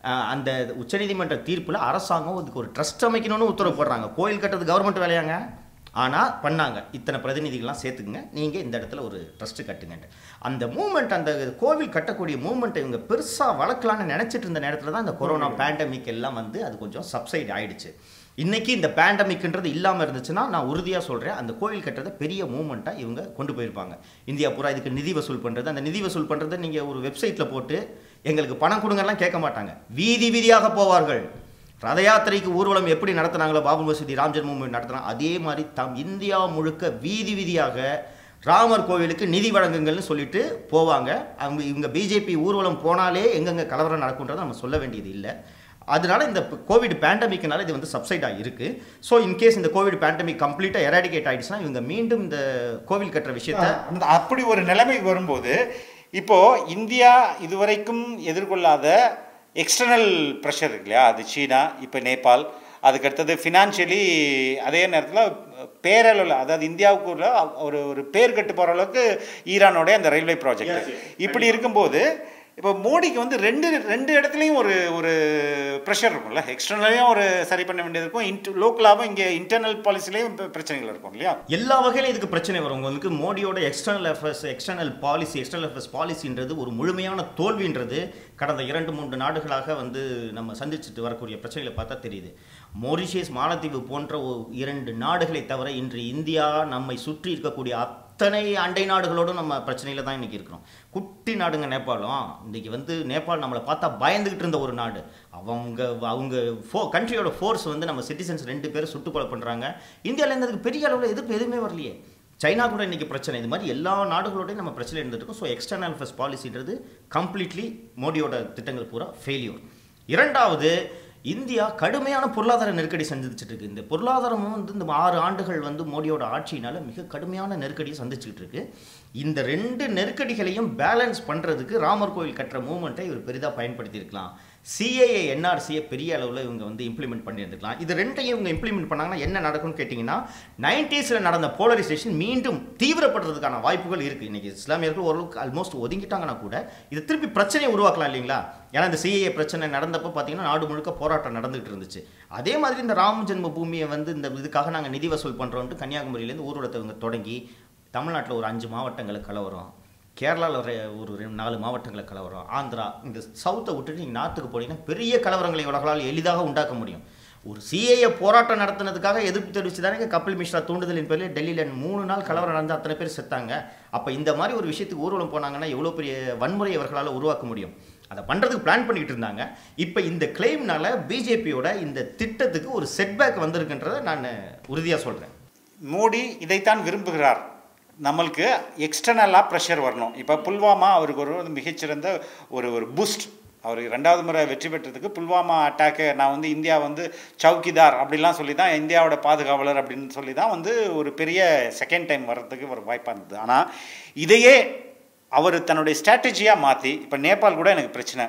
அஹ், அந்த உச்சநீதிமன்ற தீர்ப்பில் அரசாங்கம் அதுக்கு ஒரு ட்ரஸ்ட் அமைக்கணும்னு உத்தரவு போடுறாங்க கோயில் கட்டுறது கவர்மெண்ட் வேலையாங்க ஆனால் பண்ணாங்க இத்தனை பிரதிநிதிகள்லாம் சேர்த்துக்குங்க நீங்கள் இந்த இடத்துல ஒரு ட்ரஸ்ட்டு கட்டுங்கன்ட்டு அந்த மூமெண்ட் அந்த கோவில் கட்டக்கூடிய மூமெண்ட்டை இவங்க பெருசாக வளர்க்கலான்னு நினச்சிட்டு இருந்த நேரத்தில் தான் இந்த கொரோனா பேண்டமிக் எல்லாம் வந்து அது கொஞ்சம் சப்சைட் ஆயிடுச்சு இன்னைக்கு இந்த பேண்டமிக்ன்றது இல்லாமல் இருந்துச்சுன்னா நான் உறுதியாக சொல்கிறேன் அந்த கோவில் கட்டுறதை பெரிய மூமெண்ட்டாக இவங்க கொண்டு போயிருப்பாங்க இந்தியா பூரா இதுக்கு நிதி வசூல் பண்ணுறது அந்த நிதி வசூல் பண்ணுறதை நீங்கள் ஒரு வெப்சைட்டில் போட்டு எங்களுக்கு பணம் கொடுங்கலாம் கேட்க மாட்டாங்க வீதி வீதியாக போவார்கள் ரத யாத்திரைக்கு ஊர்வலம் எப்படி நடத்துனாங்களோ பாபு மசூதி ராம் ஜென்மபூமி நடத்துனாங்க அதே மாதிரி தம் இந்தியா முழுக்க வீதி வீதியாக ராமர் கோவிலுக்கு நிதி வழங்குங்கள்னு சொல்லிட்டு போவாங்க அவங்க இவங்க பிஜேபி ஊர்வலம் போனாலே எங்கெங்க கலவரம் நடக்குன்றதை நம்ம சொல்ல வேண்டியது இல்லை அதனால இந்த கோவிட் பேண்டமிக்னால இது வந்து சப்சைடாக இருக்கு ஸோ இன்கேஸ் இந்த கோவிட் பேண்டமிக் கம்ப்ளீட்டாக எராடிகேட் ஆயிடுச்சுன்னா இவங்க மீண்டும் இந்த கோவில் கட்டுற விஷயத்த அந்த அப்படி ஒரு நிலைமை வரும்போது இப்போ இந்தியா இதுவரைக்கும் எதிர்கொள்ளாத எக்ஸ்டர்னல் ப்ரெஷர் இருக்கு இல்லையா அது சீனா இப்போ நேபாள் அதுக்கு அடுத்தது ஃபினான்ஷியலி அதே நேரத்தில் பேரளவில் அதாவது இந்தியாவுக்கு உள்ள ஒரு ஒரு பேர் கட்டு போகிற அளவுக்கு ஈரானோடைய அந்த ரயில்வே ப்ராஜெக்ட் இப்படி இருக்கும்போது இப்போ மோடிக்கு வந்து ரெண்டு ரெண்டு இடத்துலையும் ஒரு ஒரு ப்ரெஷர் இருக்கும்ல எக்ஸ்டர்னலையும் ஒரு சரி பண்ண வேண்டியது இருக்கும் இன்ட் லோக்கலாகவும் இங்கே இன்டர்னல் பாலிசிலையும் பிரச்சனைகள் இருக்கும் இல்லையா எல்லா வகையிலும் இதுக்கு பிரச்சனை வரும் உங்களுக்கு மோடியோட external affairs external policy external affairs பாலிசின்றது ஒரு முழுமையான தோல்வின்றது கடந்த இரண்டு மூன்று நாடுகளாக வந்து நம்ம சந்திச்சுட்டு வரக்கூடிய பிரச்சனைகளை பார்த்தா தெரியுது மொரிஷியஸ் மாலத்தீவு போன்ற ஒரு இரண்டு நாடுகளை தவிர இன்று இந்தியா நம்மை சுற்றி இருக்கக்கூடிய அத்தனை அண்டை நாடுகளோடும் நம்ம பிரச்சனையில தான் இன்னைக்கு இருக்கிறோம் குட்டி நாடுங்க நேபாளம் இன்னைக்கு வந்து நேபாள் நம்மளை பார்த்தா பயந்துகிட்டு இருந்த ஒரு நாடு அவங்க அவங்க ஃபோ கண்ட்ரியோட ஃபோர்ஸ் வந்து நம்ம சிட்டிசன்ஸ் ரெண்டு பேரும் சுட்டு கொலை பண்ணுறாங்க இந்தியாவில் அதுக்கு பெரிய அளவில் எதிர்ப்பு எதுவுமே வரலையே சைனா கூட இன்னைக்கு பிரச்சனை இது மாதிரி எல்லா நாடுகளோடையும் நம்ம பிரச்சனை இருந்துட்டு இருக்கோம் ஸோ எக்ஸ்டர்னல் அஃபேர்ஸ் பாலிசின்றது கம்ப்ளீட்லி மோடியோட திட்டங்கள் பூரா ஃபெயிலியூர் இரண்டாவது இந்தியா கடுமையான பொருளாதார நெருக்கடி சந்திச்சுட்டு இருக்கு இந்த பொருளாதாரமும் வந்து இந்த ஆறு ஆண்டுகள் வந்து மோடியோட ஆட்சியினால மிக கடுமையான நெருக்கடியை சந்திச்சுக்கிட்டு இருக்கு இந்த ரெண்டு நெருக்கடிகளையும் பேலன்ஸ் பண்றதுக்கு ராமர் கோயில் கட்டுற மூவ்மெண்ட்டை இவர் பெரிதாக பயன்படுத்தியிருக்கலாம் சிஏஏ என்ஆர்சியை பெரிய அளவில் இவங்க வந்து இம்ப்ளிமெண்ட் பண்ணியிருந்துக்கலாம் இது ரெண்டையும் இவங்க இம்ப்ளிமெண்ட் பண்ணாங்கன்னா என்ன நடக்கும்னு கேட்டிங்கன்னா நைன்டிஸில் நடந்த போலரைசேஷன் மீண்டும் தீவிரப்படுறதுக்கான வாய்ப்புகள் இருக்குது இன்றைக்கி இஸ்லாமியர்கள் ஓரளவுக்கு ஆல்மோஸ்ட் ஒதுங்கிட்டாங்கன்னா கூட இது திருப்பி பிரச்சனையை உருவாக்கலாம் இல்லைங்களா ஏன்னா இந்த சிஏஏ பிரச்சனை நடந்தப்போ பார்த்தீங்கன்னா நாடு முழுக்க போராட்டம் நடந்துகிட்டு இருந்துச்சு அதே மாதிரி இந்த ராம ஜென்ம பூமியை வந்து இந்த இதுக்காக நாங்கள் நிதி வசூல் பண்ணுறோன்ட்டு கன்னியாகுமரியிலேருந்து ஊர்வலத்தை இவங்க தொடங்கி தமிழ்நாட்டில் ஒரு அஞ்சு மாவட்டங்களை கலவரம் கேரளாவில் ஒரு ஒரு ரெண்டு நாலு மாவட்டங்களை கலவரம் ஆந்திரா இந்த சவுத்தை விட்டுட்டு நீங்கள் நார்த்துக்கு போனீங்கன்னா பெரிய கலவரங்களை இவர்களால் எளிதாக உண்டாக்க முடியும் ஒரு சிஏஏ போராட்டம் நடத்தினதுக்காக எதிர்ப்பு தெரிவித்து தானே கபில் மிஸ்ரா தூண்டுதலின் பேரில் டெல்லியில் மூணு நாள் கலவரம் நடந்து அத்தனை பேர் செத்தாங்க அப்போ இந்த மாதிரி ஒரு விஷயத்துக்கு ஊர்வலம் போனாங்கன்னா எவ்வளோ பெரிய வன்முறையை அவர்களால் உருவாக்க முடியும் அதை பண்ணுறதுக்கு பிளான் பண்ணிக்கிட்டு இருந்தாங்க இப்போ இந்த கிளைம்னால பிஜேபியோட இந்த திட்டத்துக்கு ஒரு செட்பேக் வந்திருக்குன்றதை நான் உறுதியாக சொல்கிறேன் மோடி இதைத்தான் விரும்புகிறார் நம்மளுக்கு எக்ஸ்டர்னலாக ப்ரெஷர் வரணும் இப்போ புல்வாமா அவருக்கு ஒரு ஒரு மிகச்சிறந்த ஒரு ஒரு பூஸ்ட் அவர் ரெண்டாவது முறை வெற்றி பெற்றதுக்கு புல்வாமா அட்டாக்கு நான் வந்து இந்தியா வந்து சவுக்கிதார் அப்படிலாம் சொல்லி தான் இந்தியாவோட பாதுகாவலர் அப்படின்னு சொல்லி தான் வந்து ஒரு பெரிய செகண்ட் டைம் வர்றதுக்கு ஒரு வாய்ப்பாக இருந்தது ஆனால் இதையே அவர் தன்னுடைய ஸ்ட்ராட்டஜியாக மாற்றி இப்போ நேபாள் கூட எனக்கு பிரச்சனை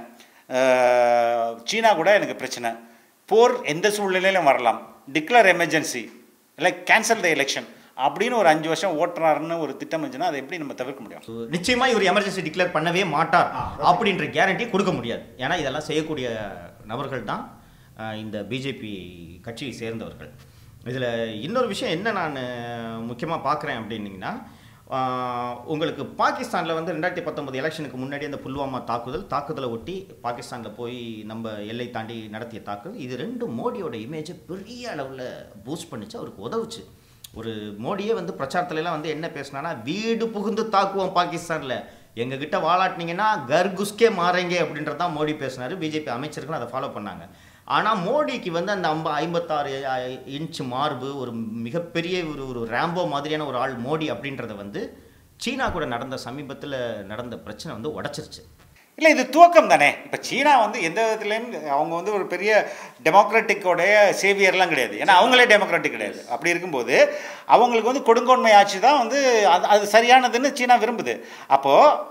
அஹ், சீனா கூட எனக்கு பிரச்சனை போர் எந்த சூழ்நிலையிலும் வரலாம் டிக்ளேர் எமர்ஜென்சி இல்லை கேன்சல் த எலெக்ஷன் அப்படின்னு ஒரு அஞ்சு வருஷம் ஓட்டுறாருன்னு ஒரு திட்டம் இருந்துச்சுன்னா அதை எப்படி நம்ம தவிர்க்க முடியும் So, நிச்சயமா இவர் எமர்ஜென்சி டிக்ளேர் பண்ணவே மாட்டார் அப்படின்ற கேரண்டி கொடுக்க முடியாது ஏன்னா இதெல்லாம் செய்யக்கூடிய நபர்கள் தான் அஹ், இந்த பிஜேபி கட்சியை சேர்ந்தவர்கள் இதில் இன்னொரு விஷயம் என்ன நான் முக்கியமாக பார்க்குறேன் அப்படின்னீங்கன்னா ஆஹ், உங்களுக்கு பாகிஸ்தானில் வந்து ரெண்டாயிரத்தி பத்தொன்பது எலெக்ஷனுக்கு முன்னாடி அந்த புல்வாமா தாக்குதல் தாக்குதலை ஒட்டி பாகிஸ்தானில் போய் நம்ம எல்லை தாண்டி நடத்திய தாக்குதல் இது ரெண்டும் மோடியோட இமேஜை பெரிய அளவில் பூஸ்ட் பண்ணிச்சு அவருக்கு உதவுச்சு ஒரு மோடியே வந்து பிரச்சாரத்துல எல்லாம் வந்து என்ன பேசினானா வீடு புகுந்து தாக்குவோம் பாகிஸ்தானில் எங்ககிட்ட வாலாட்டினீங்கன்னா கர்குஸ்கே மாறேங்க அப்படின்றதான் மோடி பேசினாரு பிஜேபி அமைச்சர்களும் அதை ஃபாலோ பண்ணாங்க ஆனால் மோடிக்கு வந்து அந்த ஐம்ப ஐம்பத்தாறு இன்ச் மார்பு ஒரு மிகப்பெரிய ஒரு ஒரு ரேம்போ மாதிரியான ஒரு ஆள் மோடி அப்படின்றத வந்து சீனா கூட நடந்த சமீபத்தில் நடந்த பிரச்சனை வந்து உடச்சிருச்சு இல்லை இது துவக்கம் தானே இப்போ சீனா வந்து எந்த விதத்துலையும் அவங்க வந்து ஒரு பெரிய டெமோக்ராட்டிக்கோடைய சேவியர்லாம் கிடையாது ஏன்னா அவங்களே டெமோக்ராட்டிக் கிடையாது அப்படி இருக்கும்போது அவங்களுக்கு வந்து கொடுங்கோன்மை ஆட்சி தான் வந்து அது அது சரியானதுன்னு சீனா விரும்புது அப்போது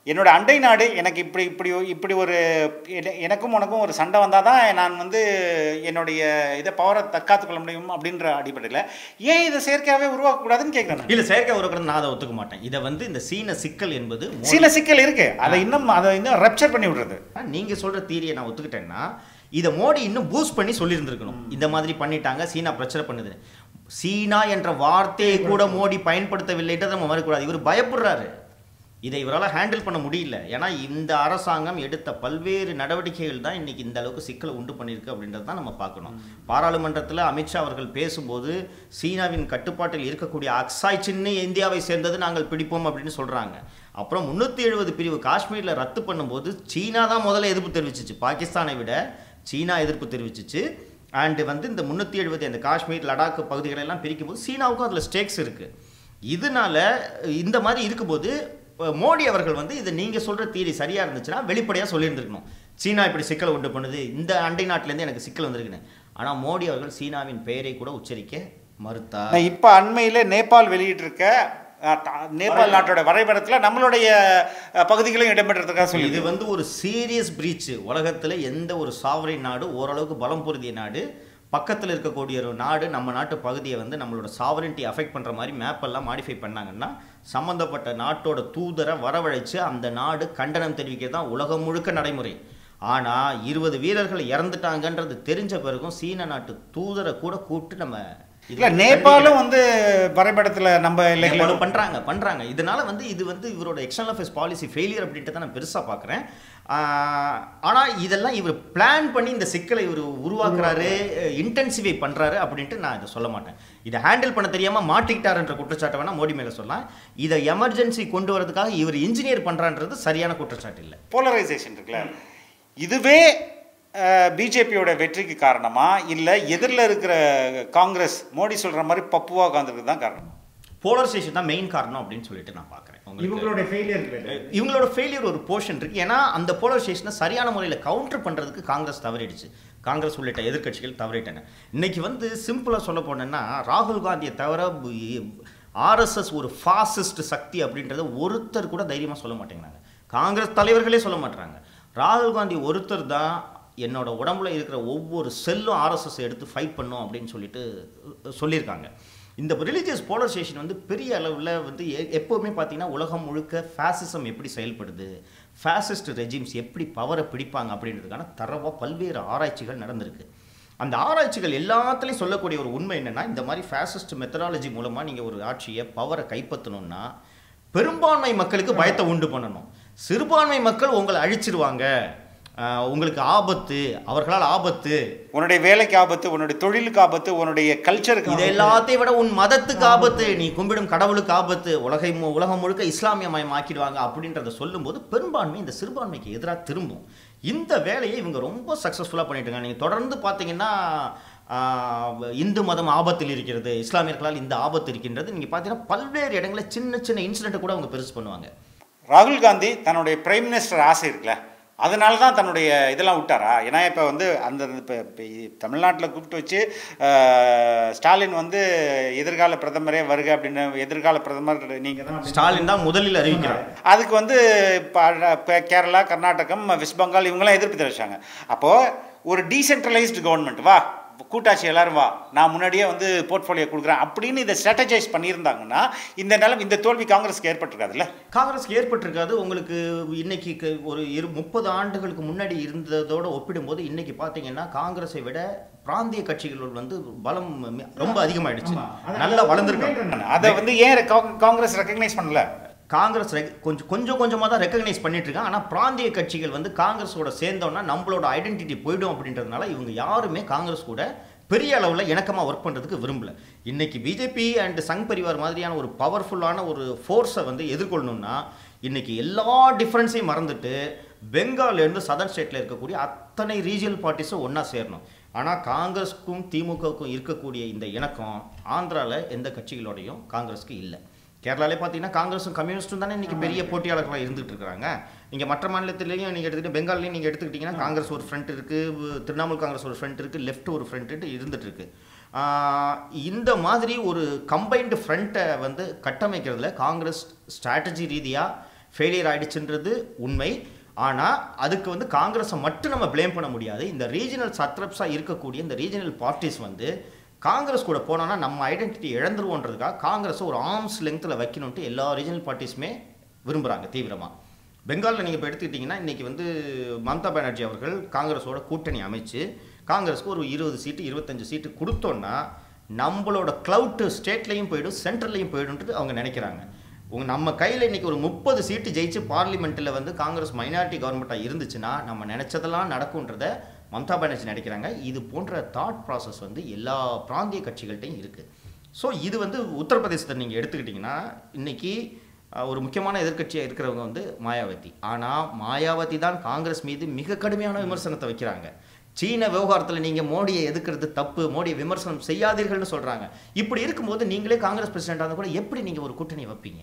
என்னோட அண்டை நாடு எனக்கு இப்படி இப்படி இப்படி ஒரு என- எனக்கும் உனக்கும் ஒரு சண்டை வந்தால் தான் நான் வந்து என்னுடைய இதை பவரை தற்காத்துக் கொள்ள முடியும் அப்படின்ற அடிப்படையில் ஏன் இதை செயற்கையாகவே உருவாக்கக்கூடாதுன்னு கேட்குறேன் இல்ல செயற்கை உருவாக்குறது நான் அதை ஒத்துக்க மாட்டேன் இதை வந்து இந்த சீன சிக்கல் என்பது மோடி- சில சிக்கல் இருக்கு அதை இன்னும் அதை இன்னும் ரெப்சர் பண்ணி விடுறது ஆ, நீங்க சொல்ற தீரியை நான் ஒத்துக்கிட்டேன்னா இதை மோடி இன்னும் பூஸ்ட் பண்ணி சொல்லியிருந்திருக்கணும் இந்த மாதிரி பண்ணிட்டாங்க சீனா பிரச்சனை பண்ணுது சீனா என்ற வார்த்தையை கூட மோடி பயன்படுத்தவில்லைன்றதை நம்ம மறுக்கூடாது இவர் பயப்படுறாரு இதை இவரால் ஹேண்டில் பண்ண முடியல ஏன்னா இந்த அரசாங்கம் எடுத்த பல்வேறு நடவடிக்கைகள் தான் இன்னைக்கு இந்த அளவுக்கு சிக்கலை உண்டு பண்ணியிருக்கு அப்படின்றத தான் நம்ம பார்க்கணும் பாராளுமன்றத்தில் அமித்ஷா அவர்கள் பேசும்போது சீனாவின் கட்டுப்பாட்டில் இருக்கக்கூடிய அக்சாய் சின்ன இந்தியாவை சேர்ந்தது நாங்கள் பிடிப்போம் அப்படின்னு சொல்றாங்க அப்புறம் முந்நூற்றி எழுபது பிரிவு காஷ்மீரில் ரத்து பண்ணும்போது சீனா தான் முதல்ல எதிர்ப்பு தெரிவிச்சிச்சு பாகிஸ்தானை விட சீனா எதிர்ப்பு தெரிவிச்சிச்சு அண்டு வந்து இந்த முந்நூற்றி எழுபது அந்த காஷ்மீர் லடாக் பகுதிகளை எல்லாம் பிரிக்கும்போது சீனாவுக்கும் அதில் ஸ்டேக்ஸ் இருக்குது இதனால இந்த மாதிரி இருக்கும்போது அஹ், மோடி அவர்கள் வந்து இது நீங்கள் சொல்கிற தீரி சரியாக இருந்துச்சுன்னா வெளிப்படையாக சொல்லியிருந்திருக்கணும் சீனா இப்படி சிக்கல் உண்டு பண்ணுது இந்த அண்டை நாட்டிலேருந்து எனக்கு சிக்கல் வந்திருக்குன்னு ஆனால் மோடி அவர்கள் சீனாவின் பெயரை கூட உச்சரிக்க மறுத்தார் நான் இப்போ அண்மையில் நேபாள் வெளியிட்டிருக்க அஹ், த- நேபாள் நாட்டோட வரைபடத்தில் நம்மளுடைய அஹ், பகுதிகளையும் இடம்பெற்றதுக்காக சொல்லி இது வந்து ஒரு சீரியஸ் பிரீச் உலகத்தில் எந்த ஒரு சாவரின் நாடு ஓரளவுக்கு பலம் பொருந்திய நாடு பக்கத்தில் இருக்கக்கூடிய ஒரு நாடு நம்ம நாட்டு பகுதியை வந்து நம்மளோட சாவரின்ட்டி அஃபெக்ட் பண்ணுற மாதிரி மேப் எல்லாம் மாடிஃபை பண்ணாங்கன்னா சம்மந்தப்பட்ட நாட்டோட தூதரை வரவழைச்சு அந்த நாடு கண்டனம் தெரிவிக்கிறது தான் உலகம் முழுக்க நடைமுறை ஆனால் இருபது வீரர்கள் இறந்துட்டாங்கன்றது தெரிஞ்ச பிறகும் சீன நாட்டு தூதரை கூட கூப்பிட்டு நம்ம இல்லை நேபாளும் வந்து வரைபடத்தில் நம்ம எல்லைகளை நேபாளும் பண்றாங்க பண்றாங்க இதனால வந்து இது வந்து இவரோட எக்ஸ்டர்னல் அஃபேர்ஸ் பாலிசி ஃபெயிலியர் அப்படின்ட்டு தான் நான் பெருசா பார்க்குறேன் ஆனா இதெல்லாம் இவர் பிளான் பண்ணி இந்த சிக்கலை இவர் உருவாக்குறாரு இன்டென்சிஃபை பண்றாரு அப்படின்ட்டு நான் இதை சொல்ல மாட்டேன் இதை ஹேண்டில் பண்ண தெரியாம மாட்டிக்கிட்டாருன்ற குற்றச்சாட்டை வேணா மோடி மேல சொல்லலாம் இதை எமர்ஜென்சி கொண்டு வரதுக்காக இவர் இன்ஜினியர் பண்றான்றது சரியான குற்றச்சாட்டு இல்லை போலரைசேஷன் இருக்குல்ல இதுவே பிஜேபியோட வெற்றிக்கு காரணமா இல்லை எதிரில் இருக்கிற காங்கிரஸ் மோடி சொல்ற மாதிரி பப்புவா உட்காந்துருக்கு தான் காரணம் போலரைசேஷன் தான் மெயின் காரணம் அப்படின்னு சொல்லிட்டு நான் பார்க்குறேன் உங்களுக்கு இவங்களுடைய ஃபெயிலியர் இவங்களோட ஃபெயிலியர் ஒரு போர்ஷன் இருக்கு ஏன்னா அந்த போலரைசேஷனை சரியான முறையில் கவுண்டர் பண்றதுக்கு காங்கிரஸ் தவறிடுச்சு காங்கிரஸ் உள்ளிட்ட எதிர்க்கட்சிகள் தவறிட்டன இன்னைக்கு வந்து சிம்பிளாக சொல்ல போனேன்னா ராகுல் காந்தியை தவிர ஆர்எஸ்எஸ் ஒரு ஃபாசிஸ்ட் சக்தி அப்படின்றத ஒருத்தர் கூட தைரியமாக சொல்ல மாட்டேங்கிறாங்க காங்கிரஸ் தலைவர்களே சொல்ல மாட்டாங்க ராகுல் காந்தி ஒருத்தர் தான் என்னோட உடம்புல இருக்கிற ஒவ்வொரு செல்லும் ஆர்எஸ்எஸ் எடுத்து ஃபைட் பண்ணும் அப்படின்னு சொல்லிட்டு சொல்லியிருக்காங்க இந்த ரிலீஜியஸ் போலரைசேஷன் வந்து பெரிய அளவில் வந்து எ- எப்போவுமே பார்த்தீங்கன்னா உலகம் முழுக்க ஃபேசிசம் எப்படி செயல்படுது ஃபேசிஸ்ட் ரெஜிம்ஸ் எப்படி பவரை பிடிப்பாங்க அப்படின்றதுக்கான தரவாக பல்வேறு ஆராய்ச்சிகள் நடந்திருக்கு அந்த ஆராய்ச்சிகள் எல்லாத்துலேயும் சொல்லக்கூடிய ஒரு உண்மை என்னன்னா இந்த மாதிரி ஃபேசிஸ்ட் மெத்தடாலஜி மூலமாக நீங்கள் ஒரு ஆட்சியை பவரை கைப்பற்றணும்னா பெரும்பான்மை மக்களுக்கு பயத்தை உண்டு பண்ணணும் சிறுபான்மை மக்கள் உங்களை அழிச்சிருவாங்க ஆஹ் உங்களுக்கு ஆபத்து அவர்களால் ஆபத்து உன்னுடைய வேலைக்கு ஆபத்து உன்னுடைய தொழிலுக்கு ஆபத்து உன்னுடைய கல்ச்சருக்கு இது எல்லாத்தையும் விட உன் மதத்துக்கு ஆபத்து நீ கும்பிடும் கடவுளுக்கு ஆபத்து உலகை மு- உலகம் முழுக்க இஸ்லாமியமயம் ஆக்கிடுவாங்க அப்படின்றத சொல்லும்போது பெரும்பான்மை இந்த சிறுபான்மைக்கு எதிராக திரும்பும் இந்த வேலையை இவங்க ரொம்ப சக்ஸஸ்ஃபுல்லாக பண்ணிட்டு இருக்காங்க நீங்கள் தொடர்ந்து பார்த்தீங்கன்னா ஆஹ், இந்து மதம் ஆபத்தில் இருக்கிறது இஸ்லாமியர்களால் இந்த ஆபத்து இருக்கின்றது நீங்கள் பார்த்தீங்கன்னா பல்வேறு இடங்களில் சின்ன சின்ன இன்சிடென்ட்டை கூட அவங்க பெருசு பண்ணுவாங்க ராகுல் காந்தி தன்னுடைய பிரைம் மினிஸ்டர் ஆசை இருக்குல்ல அதனால தான் தன்னுடைய இதெல்லாம் விட்டாரா ஏன்னா இப்போ வந்து அந்த இப்போ தமிழ்நாட்டில் கூப்பிட்டு வச்சு அஹ், ஸ்டாலின் வந்து எதிர்கால பிரதமரே வருக அப்படின்னு எதிர்கால பிரதமர் நீங்கள் தான் அப்படின்னு ஸ்டாலின் தான் முதலில் அறிவிக்கிறார் அதுக்கு வந்து இப்போ கேரளா கர்நாடகம் வெஸ்ட் பெங்கால் இவங்கெல்லாம் எதிர்ப்பு தெரிவிச்சாங்க அப்போது ஒரு டீசென்ட்ரலைஸ்டு கவர்மெண்ட் வா கூட்டாட்சி எல்லாரும் வா நான் முன்னாடியே வந்து போர்ட்ஃபோலியோ கொடுக்குறேன் அப்படின்னு இதை ஸ்ட்ராட்டஜைஸ் பண்ணியிருந்தாங்கன்னா இந்த நிலம் இந்த தோல்வி காங்கிரஸ்க்கு ஏற்பட்டிருக்காதுல்ல காங்கிரஸ்க்கு ஏற்பட்டிருக்காது உங்களுக்கு இன்னைக்கு க- ஒரு இரு முப்பது ஆண்டுகளுக்கு முன்னாடி இருந்ததோட ஒப்பிடும்போது இன்னைக்கு பார்த்தீங்கன்னா காங்கிரஸை விட பிராந்திய கட்சிகள் வந்து பலம் மி- ரொம்ப அதிகமாயிடுச்சு நல்லா வளர்ந்துருக்காங்க அதை வந்து ஏன் கா- காங்கிரஸ் ரெக்கக்னைஸ் பண்ணல காங்கிரஸ் ரெக்- கொஞ்சம் கொஞ்சம் கொஞ்சமாக தான் ரெக்கக்னைஸ் பண்ணிட்டு இருக்காங்க ஆனால் பிராந்திய கட்சிகள் வந்து காங்கிரஸோட சேர்ந்தோன்னா நம்மளோட ஐடென்டிட்டி போயிடும் அப்படின்றதுனால இவங்க யாருமே காங்கிரஸ் கூட பெரிய அளவில் இணக்கமாக ஒர்க் பண்ணுறதுக்கு விரும்பல இன்னைக்கு பிஜேபி அண்ட் சங் பரிவார் மாதிரியான ஒரு பவர்ஃபுல்லான ஒரு ஃபோர்ஸை வந்து எதிர்கொள்ளணும்னா இன்னைக்கு எல்லா டிஃப்ரென்ஸையும் மறந்துட்டு பெங்கால்லேருந்து சதர்ன் ஸ்டேட்டில் இருக்கக்கூடிய அத்தனை ரீஜியனல் பார்ட்டிஸும் ஒன்றா சேரணும் ஆனால் காங்கிரஸுக்கும் திமுகவுக்கும் இருக்கக்கூடிய இந்த இணக்கம் ஆந்திராவில் எந்த கட்சிகளோடையும் காங்கிரஸுக்கு இல்லை கேரளாலே பார்த்தீங்கன்னா காங்கிரஸும் கம்யூனிஸ்டும் தானே இன்னைக்கு பெரிய போட்டியாளர்களாக இருந்துட்டு இருக்காங்க நீங்கள் மற்ற மாநிலத்திலையும் நீங்கள் எடுத்துக்கிட்டு பெங்கால்லையும் நீங்கள் எடுத்துக்கிட்டிங்கன்னா காங்கிரஸ் ஒரு ஃப்ரண்ட் இருக்குது திரிணாமுல் காங்கிரஸ் ஒரு ஃப்ரண்ட் இருக்குது லெஃப்ட் ஒரு ஃப்ரண்ட் இருந்துட்டு இருக்கு ஆஹ் இந்த மாதிரி ஒரு கம்பைன்டு ஃப்ரண்ட்டை வந்து கட்டமைக்கிறதுல காங்கிரஸ் ஸ்ட்ராட்டஜி ரீதியாக ஃபெயிலியர் ஆயிடுச்சுன்றது உண்மை ஆனால் அதுக்கு வந்து காங்கிரஸை மட்டும் நம்ம ப்ளேம் பண்ண முடியாது இந்த ரீஜனல் சத்ரப்ஸாக இருக்கக்கூடிய இந்த ரீஜனல் பார்ட்டிஸ் வந்து காங்கிரஸ் கூட போனோன்னா நம்ம ஐடென்டிட்டி இழந்துருவோன்றதுக்காக காங்கிரஸை ஒரு ஆர்ம்ஸ் லெங்த்தில் வைக்கணுன்ட்டு எல்லா ரீஜனல் பார்ட்டிஸுமே விரும்புகிறாங்க தீவிரமாக பெங்காலில் நீங்கள் இப்போ எடுத்துக்கிட்டிங்கன்னா இன்றைக்கி வந்து மம்தா பானர்ஜி அவர்கள் காங்கிரஸோட கூட்டணி அமைச்சு காங்கிரஸுக்கு ஒரு இருபது சீட்டு இருபத்தஞ்சு சீட்டு கொடுத்தோன்னா நம்மளோட க்ளவுட்டு ஸ்டேட்லேயும் போயிடும் சென்ட்ரல்லையும் போயிடும்ன்றது அவங்க நினைக்கிறாங்க உங்க நம்ம கையில் இன்னைக்கு ஒரு முப்பது சீட்டு ஜெயிச்சு பார்லிமெண்ட்டில் வந்து காங்கிரஸ் மைனாரிட்டி கவர்மெண்ட்டாக இருந்துச்சுன்னா நம்ம நினச்சதெல்லாம் நடக்கும்ன்றத மம்தா பானர்ஜி நினைக்கிறாங்க இது போன்ற தாட் ப்ராசஸ் வந்து எல்லா பிராந்திய கட்சிகள்கிட்டையும் இருக்குது ஸோ இது வந்து உத்தரப்பிரதேசத்தை நீங்கள் எடுத்துக்கிட்டிங்கன்னா இன்னைக்கு அஹ், ஒரு முக்கியமான எதிர்க்கட்சியாக இருக்கிறவங்க வந்து மாயாவதி ஆனால் மாயாவதி தான் காங்கிரஸ் மீது மிக கடுமையான விமர்சனத்தை வைக்கிறாங்க சீன விவகாரத்தில் நீங்கள் மோடியை எதுக்குறது தப்பு மோடியை விமர்சனம் செய்யாதீர்கள்னு சொல்கிறாங்க இப்படி இருக்கும்போது நீங்களே காங்கிரஸ் பிரசிடென்ட் இருந்தால் கூட எப்படி நீங்கள் ஒரு கூட்டணி வைப்பீங்க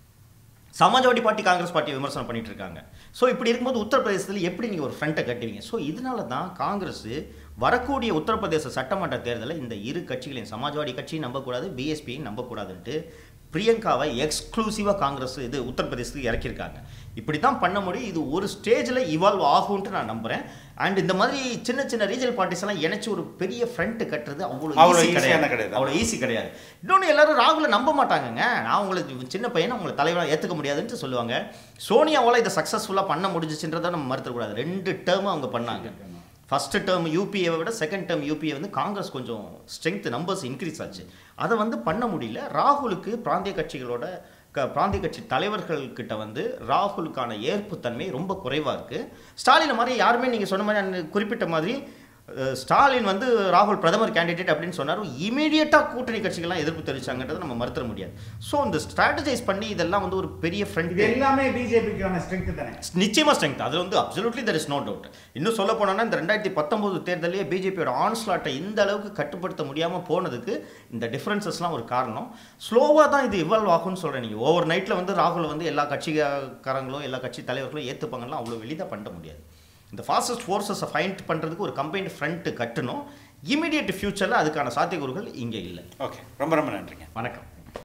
சமாஜ்வாடி பார்ட்டி காங்கிரஸ் பார்ட்டியை விமர்சனம் பண்ணிட்டு இருக்காங்க ஸோ இப்படி இருக்கும்போது உத்தரப்பிரதேசத்தில் எப்படி நீங்கள் ஒரு ஃப்ரண்ட்டை கட்டுவீங்க ஸோ இதனால தான் காங்கிரஸ் வரக்கூடிய உத்தரப்பிரதேச சட்டமன்ற தேர்தலில் இந்த இரு கட்சிகளையும் சமாஜ்வாடி கட்சியும் நம்பக்கூடாது பிஎஸ்பியும் நம்பக்கூடாதுன்ட்டு பிரியங்காவை எக்ஸ்க்ளூசிவாக காங்கிரஸ் இது உத்தரப்பிரதேசத்துக்கு இறக்கியிருக்காங்க இப்படி தான் பண்ண முடியும் இது ஒரு ஸ்டேஜில் இவால்வ் ஆகும்ன்ட்டு நான் நம்புகிறேன் அண்ட் இந்த மாதிரி சின்ன சின்ன ரீஜனல் பார்ட்டிஸ் எல்லாம் இணைச்சு ஒரு பெரிய ஃப்ரண்ட் கட்டுறது அவ்வளோ அவ்வளோ easy ஈஸியான கிடையாது. அவ்வளோ ஈஸி கிடையாது இன்னொன்று எல்லாரும் ராகுலை நம்ப மாட்டாங்கங்க நான் உங்களுக்கு சின்ன பையனை உங்களை தலைவராக ஏற்றுக்க முடியாதுன்ட்டு சொல்லுவாங்க சோனியாவால் இதை சக்ஸஸ்ஃபுல்லாக பண்ண முடிஞ்சிச்சுன்றதை நம்ம மறுத்தக்கூடாது ரெண்டு டேர்மும் அவங்க பண்ணாங்க ஃபர்ஸ்ட் டேர்ம் யூபிஏ விட செகண்ட் டேர்ம் யூபிஏ வந்து காங்கிரஸ் கொஞ்சம் ஸ்ட்ரென்த் நம்பர்ஸ் இன்க்ரீஸ் ஆச்சு அதை வந்து பண்ண முடியல ராகுலுக்கு பிராந்திய கட்சிகளோட க பிராந்திய கட்சி தலைவர்கள்கிட்ட வந்து ராகுலுக்கான ஏற்புத்தன்மை ரொம்ப குறைவாக இருக்குது ஸ்டாலின் மாதிரி யாருமே நீங்கள் சொன்ன மாதிரி நான் குறிப்பிட்ட மாதிரி அஹ், ஸ்டாலின் வந்து ராகுல் பிரதமர் கேண்டிடேட் அப்படின்னு சொன்னார் இமீடியட்டாக கூட்டணி கட்சிகள்லாம் எதிர்ப்பு தெரிவிச்சாங்கன்றதை நம்ம மறுத்துற முடியாது ஸோ இந்த ஸ்ட்ராட்டஜைஸ் பண்ணி இதெல்லாம் வந்து ஒரு பெரிய ஃப்ரண்ட் இது எல்லாமே பிஜேபிக்கான ஸ்ட்ரென்த் தானே நிச்சயமா ஸ்ட்ரென்த் அது வந்து absolutely there is no doubt இன்னும் சொல்ல போனோம்னா இந்த ரெண்டாயிரத்தி பத்தொம்போது தேர்தலே பிஜேபியோட ஆன்ஸ்லாட்டை இந்த அளவுக்கு கட்டுப்படுத்த முடியாமல் போனதுக்கு இந்த டிஃப்ரென்சஸ்லாம் ஒரு காரணம் ஸ்லோவாக தான் இது இவால்வ் ஆகும்னு சொல்கிறேன் நீங்கள் ஓவர் நைட்டில் வந்து ராகுல் வந்து எல்லா கட்சிக்காரங்களும் எல்லா கட்சி தலைவர்களும் ஏற்றுப்பாங்கலாம் அவ்வளோ வெளியாக பண்ண முடியாது இந்த ஃபாஸ்டஸ்ட் ஃபோர்ஸஸை ஃபைண்ட் பண்ணுறதுக்கு ஒரு கம்பைன்ட் ஃப்ரண்ட் கட்டணும் இமீடியட் ஃபியூச்சரில் அதுக்கான சாத்தியக்கூறுகள் இங்கே இல்லை ஓகே ரொம்ப ரொம்ப நன்றிங்க வணக்கம்